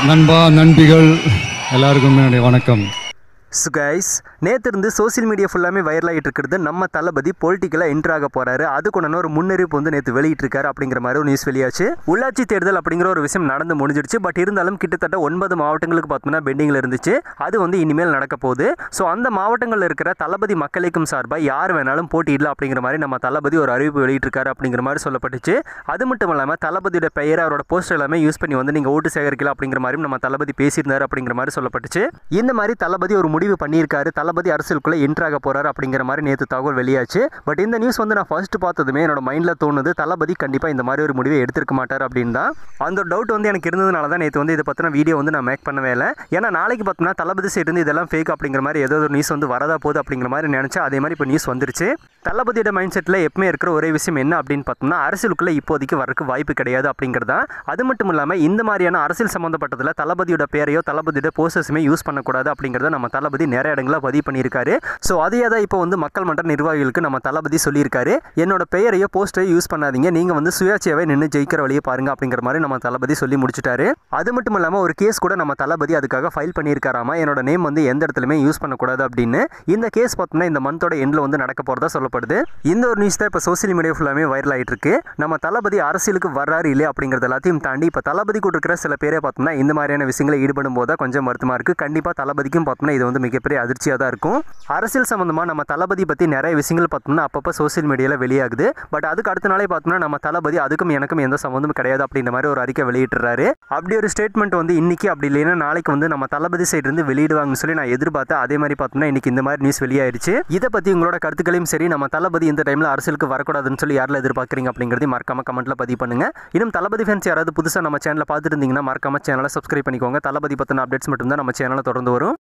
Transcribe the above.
நண்பா நண்பிகள் எல்லாருக்கும் என்னுடைய வணக்கம் ஸோ கைஸ் நேற்று இருந்து சோசியல் மீடியா ஃபுல்லாமே வைரல் ஆகிட்டு இருக்கிறது நம்ம தளபதி பொலிட்டிக்கலாக என்ட்ரு ஆக போறாரு அதுக்குன்னு ஒரு முன்னறிவிப்பு வந்து நேற்று வெளியிட்டிருக்காரு அப்படிங்கிற மாதிரி ஒரு நியூஸ் வெளியாச்சு உள்ளாட்சி தேர்தல் அப்படிங்கிற ஒரு விஷயம் நடந்து முடிஞ்சிருச்சு பட் இருந்தாலும் கிட்டத்தட்ட ஒன்பது மாவட்டங்களுக்கு பார்த்தோம்னா பெண்டிங்கில் இருந்துச்சு அது வந்து இனிமேல் நடக்க போகுது ஸோ அந்த மாவட்டங்களில் இருக்கிற தளபதி மக்களுக்கும் சார்பாக யார் வேணாலும் போட்டியிடலாம் அப்படிங்கிற மாதிரி நம்ம தளபதி ஒரு அறிவிப்பு வெளியிட்டிருக்காரு அப்படிங்கிற மாதிரி சொல்லப்பட்டுச்சு அது மட்டும் இல்லாமல் தளபதியோட பெயர் அவரோட போஸ்டர் எல்லாமே யூஸ் பண்ணி வந்து நீங்கள் ஓட்டு சேகரிக்கலாம் அப்படிங்கிற மாதிரி நம்ம தளபதி பேசியிருந்தாரு அப்படிங்கிற மாதிரி சொல்லப்பட்டுச்சு இந்த மாதிரி தளபதி ஒரு முடிவு பண்ணியிருக்காரு தளபதி அரசியலுக்குள்ள என்ட்ராக போறாரு அப்படிங்கிற மாதிரி நேற்று தகவல் வெளியாச்சு பட் இந்த நியூஸ் வந்து நான் ஃபர்ஸ்ட் பார்த்ததுமே என்னோட மைண்டில் தோணுது தளபதி கண்டிப்பாக இந்த மாதிரி ஒரு முடிவை எடுத்திருக்க மாட்டார் அப்படின்னு தான் அந்த டவுட் வந்து எனக்கு இருந்ததுனால தான் நேற்று வந்து இதை பற்றின வீடியோ வந்து நான் மேக் பண்ணவே இல்லை ஏன்னா நாளைக்கு பார்த்தோம்னா தளபதி சைடு இருந்து இதெல்லாம் ஃபேக் அப்படிங்கிற மாதிரி ஏதோ ஒரு நியூஸ் வந்து வரதா போகுது அப்படிங்கிற மாதிரி நினச்சா அதே மாதிரி இப்போ நியூஸ் வந்துருச்சு தளபதியோட மைண்ட் செட்டில் எப்பவுமே இருக்கிற ஒரே விஷயம் என்ன அப்படின்னு பார்த்தோம்னா அரசியலுக்குள்ள இப்போதைக்கு வரக்கு வாய்ப்பு கிடையாது அப்படிங்கிறதா அது மட்டும் இல்லாமல் இந்த மாதிரியான அரசியல் சம்மந்தப்பட்டதில் தளபதியோட பேரையோ தளபதியோட போஸ்டர்ஸுமே யூஸ் பண்ணக்கூடாது அப்படிங்கிறத நம்ம தளபதி நிறைய இடங்களில் பதிவு பண்ணியிருக்காரு ஸோ அதையே தான் இப்போ வந்து மக்கள் மன்ற நிர்வாகிகளுக்கு நம்ம தளபதி சொல்லியிருக்காரு என்னோட பெயரையோ போஸ்டரையோ யூஸ் பண்ணாதீங்க நீங்கள் வந்து சுயாட்சியாவே நின்று ஜெயிக்கிற வழியை பாருங்க அப்படிங்கிற மாதிரி நம்ம தளபதி சொல்லி முடிச்சிட்டாரு அது மட்டும் இல்லாமல் ஒரு கேஸ் கூட நம்ம தளபதி அதுக்காக ஃபைல் பண்ணியிருக்காராமா என்னோட நேம் வந்து எந்த இடத்துலையுமே யூஸ் பண்ணக்கூடாது அப்படின்னு இந்த கேஸ் பார்த்தோம்னா இந்த மந்தோட எண்டில் வந்து நடக்க போகிறதா சொல்லப்படுது இந்த ஒரு நியூஸ் தான் இப்போ சோசியல் மீடியா ஃபுல்லாமே வைரல் ஆகிட்டு இருக்கு நம்ம தளபதி அரசியலுக்கு வர்றாரு இல்லையா அப்படிங்கிறது எல்லாத்தையும் தாண்டி இப்போ தளபதி கூட இருக்கிற சில பேரே பார்த்தோம்னா இந்த மாதிரியான விஷயங்களை ஈடுபடும் போது தான் கொஞ்சம் வருத்தமாக இருக்குது கண்டிப்பாக தளபதிக்கும் பார்த்தோம்னா இது வந்து மிகப்பெரிய அதிர்ச்சியாக தான் இருக்கும் அரசியல் சம்மந்தமாக நம்ம தளபதி பற்றி நிறைய விஷயங்கள் பார்த்தோம்னா அப்பப்போ சோசியல் மீடியாவில் வெளியாகுது பட் அதுக்கு அடுத்த நாளே பார்த்தோம்னா நம்ம தளபதி அதுக்கும் எனக்கும் எந்த சம்மந்தமும் கிடையாது அப்படின்ற மாதிரி ஒரு அறிக்கை வெளியிட்டுறாரு அப்படி ஒரு ஸ்டேட்மெண்ட் வந்து இன்னைக்கு அப்படி இல்லைன்னா நாளைக்கு வந்து நம்ம தளபதி சைடு இருந்து வெளியிடுவாங்கன்னு சொல்லி நான் எதிர்பார்த்தேன் அதே மாதிரி பார்த்தோம்னா இன்னைக்கு இந்த மாதிரி நியூஸ் வெளியாயிருச்சு இதை பற்றி உங்களோட கருத்துக்களையும் சரி நம்ம தளபதி இந்த டைமில் அரசியலுக்கு வரக்கூடாதுன்னு சொல்லி யாரில் எதிர்பார்க்குறீங்க அப்படிங்கிறதையும் மறக்காம கமெண்ட்ல பதிவு பண்ணுங்க இன்னும் தளபதி ஃபேன்ஸ் யாராவது புதுசாக நம்ம சேனலை பார்த்துட்டு இருந்தீங்கன்னா மறக்காம சேனலை சப்ஸ்கிரைப் பண்ணிக்கோங்க தளபதி பற்றின அப்டேட்ஸ் மட்டும் தான் நம்ம சேனலில் தொடர்ந்து வரும்